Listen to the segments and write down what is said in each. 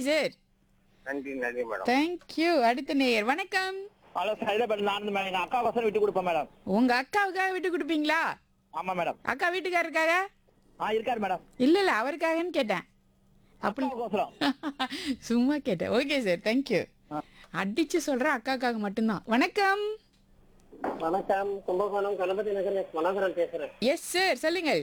sir நன்றி நன்றி madam thank you அடுத்த நேயர் வணக்கம் ஹலோ ஹைதராபாத் நான் மேடம் எங்க அக்கா கோசம் விட்டு கொடுப்பேன் மேடம் உங்க அக்காவுக்காக விட்டு கொடுப்பீங்களா ஆமா மேடம் அக்கா வீட்டுக்காரருக்காக ஆ இருக்காரு மேடம் இல்ல இல்ல அவருக்காகன்னு கேட்டேன் அப்படி அக்கா கோசரம் சும்மா கேட்டேன் ஓகே சார் தேங்க்யூ அடிச்சு சொல்றேன் அக்காக்காக மட்டும்தான் வணக்கம் வணக்கம் கும்பகோணம் கணபதி நகர் மனோகரன் பேசுறேன் எஸ் சார் சொல்லுங்கள்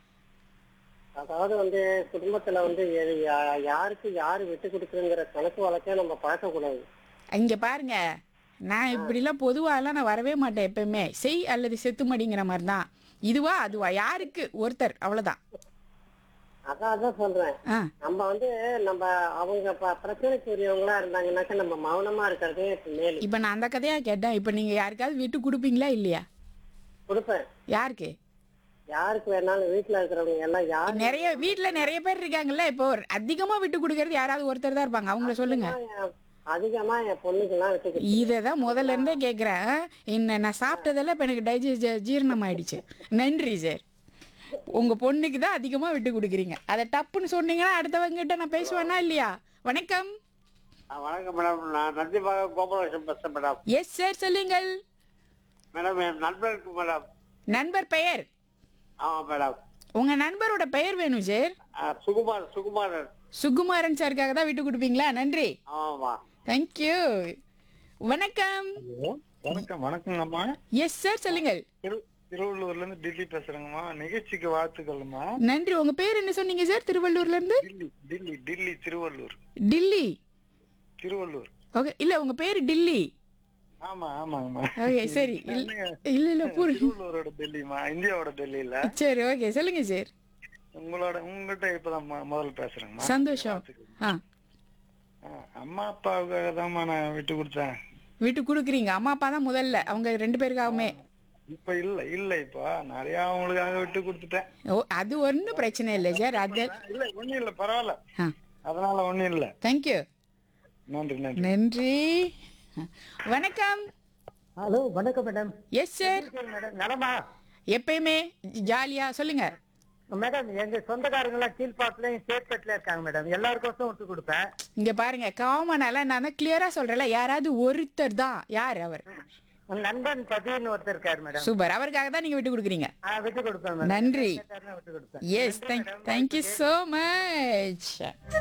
அதாவது வந்து குடும்பத்துல வந்து எது- யா- யாருக்கு யாரு விட்டு கொடுக்குறங்கிற கணக்கு வழக்கே நம்ம பார்க்க கூடாது இங்க பாருங்க நான் இப்படிலாம் பொதுவாலாம் நான் வரவே மாட்டேன் எப்பயுமே செய் அல்லது செத்துமடிங்கிற மாதிரி தான் இதுவா அதுவா யாருக்கு ஒருத்தர் அவ்வளவுதான் அதான் அதான் சொல்றேன் ஆ நம்ம வந்து நம்ம அவங்க ப- பிரச்சனைக்குரியவங்களா இருந்தாங்கன்னாக்கா நம்ம மௌனமா இருக்கிறதே மேல் இப்ப நான் அந்த கதையா கேட்டேன் இப்ப நீங்க யாருக்காவது விட்டு கொடுப்பீங்களா இல்லையா கொடுப்பேன் யாருக்கு யாருக்கு வேணாலும் வீட்டுல இருக்கிறவங்க எல்லாம் யாரு நிறைய வீட்ல நிறைய பேர் இருக்காங்கல்ல இப்போ அதிகமா விட்டு கொடுக்கறது யாராவது ஒருத்தர் தான் இருப்பாங்க அவங்கள சொல்லுங்க என்- அதிகமா என் பொண்ணுக்கெல்லாம் விட்டு கொடு- இததான் முதல்ல இருந்தே கேக்குறேன் என்ன நான் சாப்பிட்டதெல்லாம் இப்ப எனக்கு டைஜஸ்ட் ஜீரணம் ஆயிடுச்சு நன்றி சார் உங்க பொண்ணுக்கு தான் அதிகமா விட்டு கொடுக்குறீங்க அதை டப்புன்னு சொன்னீங்கன்னா அடுத்தவங்க கிட்ட நான் பேசுவேனா இல்லையா வணக்கம் ஆ, வணக்கம் மேடம் நான் நந்திபாக கோபாலகிருஷ்ணன் பேசுறேன் மேடம் எஸ் சார் சொல்லுங்கள் மேடம் என் நண்பருக்கு மேடம் நண்பர் பெயர் ஆமா மேடம் உங்க நண்பரோட பெயர் வேணும் சார் ஆ, சுகுமார் சுகுமாரன் சுகுமாரன் சாருக்காக தான் விட்டு கொடுப்பீங்களா நன்றி ஆமா தேங்க்யூ வணக்கம் வணக்கம் வணக்கங்க அம்மா எஸ் சார் சொல்லுங்கள் திரு திருவள்ளூர்ல இருந்து டில்லி பேசுறேங்கம்மா நிகழ்ச்சிக்கு வாழ்த்துக்கள்மா நன்றி உங்க பேர் என்ன சொன்னீங்க சார் திருவள்ளூர்ல இருந்து டில்லி டில்லி டில்லி திருவள்ளூர் டில்லி திருவள்ளூர் ஓகே இல்ல உங்க பேர் டில்லி ஆமா ஆமாங்கம்மா ஓகே சரி இல்ல இல்ல இல்ல புரி திருவள்ளூரோட டெல்லிமா இந்தியாவோட டெல்லியில சரி ஓகே சொல்லுங்க சார் உங்களோட உங்ககிட்ட இப்பதான் மொ- முதல்ல பேசுறேங்கம்மா சந்தோஷம் ஆ ஆ, அம்மா அப்பாவுக்காக தான்மா நான் விட்டு கொடுத்தேன் விட்டு கொடுக்குறீங்க அம்மா அப்பா தான் முதல்ல அவங்க ரெண்டு பேருக்காகவுமே இப்ப இல்ல இல்ல இப்போ நிறைய அவங்களுக்காக விட்டு கொடுத்துட்டேன் ஓ அது ஒன்றும் பிரச்சனை இல்லை சார் அது இல்ல ஒண்ணும் இல்ல பரவாயில்ல ஆ அதனால ஒண்ணும் இல்ல தேங்க்யூ நன்றி நன்றி நன்றி வணக்கம் ஹலோ வணக்கம் மேடம் எஸ் சார் மேடம் நலமா எப்பயுமே ஜாலியா சொல்லுங்க மேடம் எங்க சொந்தக்காரங்க எல்லாம் கீழ்பாட்டுலயும் சேத்பேட்ல இருக்காங்க மேடம் எல்லாருக்கும் விட்டு கொடுப்பேன் இங்க பாருங்க காமனால நான் தான் கிளியரா சொல்றேன்ல யாராவது ஒருத்தர் தான் யார் அவர் உன் நண்பன் பதின்னு ஒருத்தர் இருக்காரு மேடம் சூப்பர் அவருக்காக தான் நீங்க விட்டு கொடுக்குறீங்க ஆ, விட்டு கொடுப்பேன் மேடம் நன்றி கேட்டாருன்னா விட்டு கொடுப்பேன் yes thank thank you so much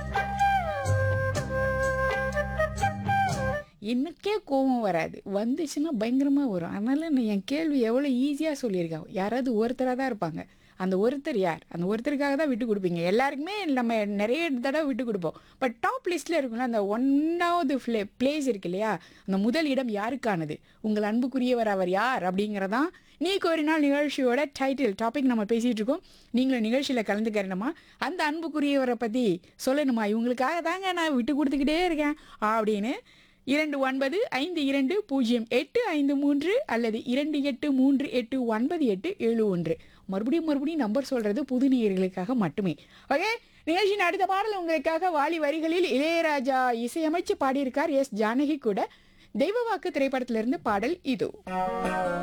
எனக்கே கோபம் வராது வந்துச்சுன்னா பயங்கரமா வரும் அதனால நான் என் கேள்வி எவ்வளோ ஈஸியாக சொல்லியிருக்கேன் யாராவது ஒருத்தராக தான் இருப்பாங்க அந்த ஒருத்தர் யார் அந்த ஒருத்தருக்காக தான் விட்டு கொடுப்பீங்க எல்லாருக்குமே நம்ம நிறைய தடவை விட்டு கொடுப்போம் பட் டாப் லிஸ்ட்டில் இருக்கும்ல அந்த ஒன்னாவது ஃப்ளே பிளேஸ் இருக்கு இல்லையா அந்த முதல் இடம் யாருக்கானது உங்கள் அன்புக்குரியவர் அவர் யார் அப்படிங்கிறதான் நீ ஒரு நாள் நிகழ்ச்சியோட டைட்டில் டாபிக் நம்ம பேசிகிட்டு இருக்கோம் நீங்களும் நிகழ்ச்சியில் கலந்துக்கிறணுமா அந்த அன்புக்குரியவரை பற்றி சொல்லணுமா இவங்களுக்காக தாங்க நான் விட்டு கொடுத்துக்கிட்டே இருக்கேன் அப்படின்னு இரண்டு ஒன்பது ஐந்து இரண்டு பூஜ்ஜியம் எட்டு ஐந்து மூன்று அல்லது இரண்டு எட்டு மூன்று எட்டு ஒன்பது எட்டு ஏழு ஒன்று மறுபடியும் மறுபடியும் நம்பர் சொல்றது புது நேயர்களுக்காக மட்டுமே ஓகே நிகழ்ச்சியின் அடுத்த பாடல் உங்களுக்காக வாலி வரிகளில் இளையராஜா இசையமைச்சு பாடியிருக்கார் எஸ் ஜானகி கூட தெய்வ வாக்கு திரைப்படத்திலிருந்து பாடல் இது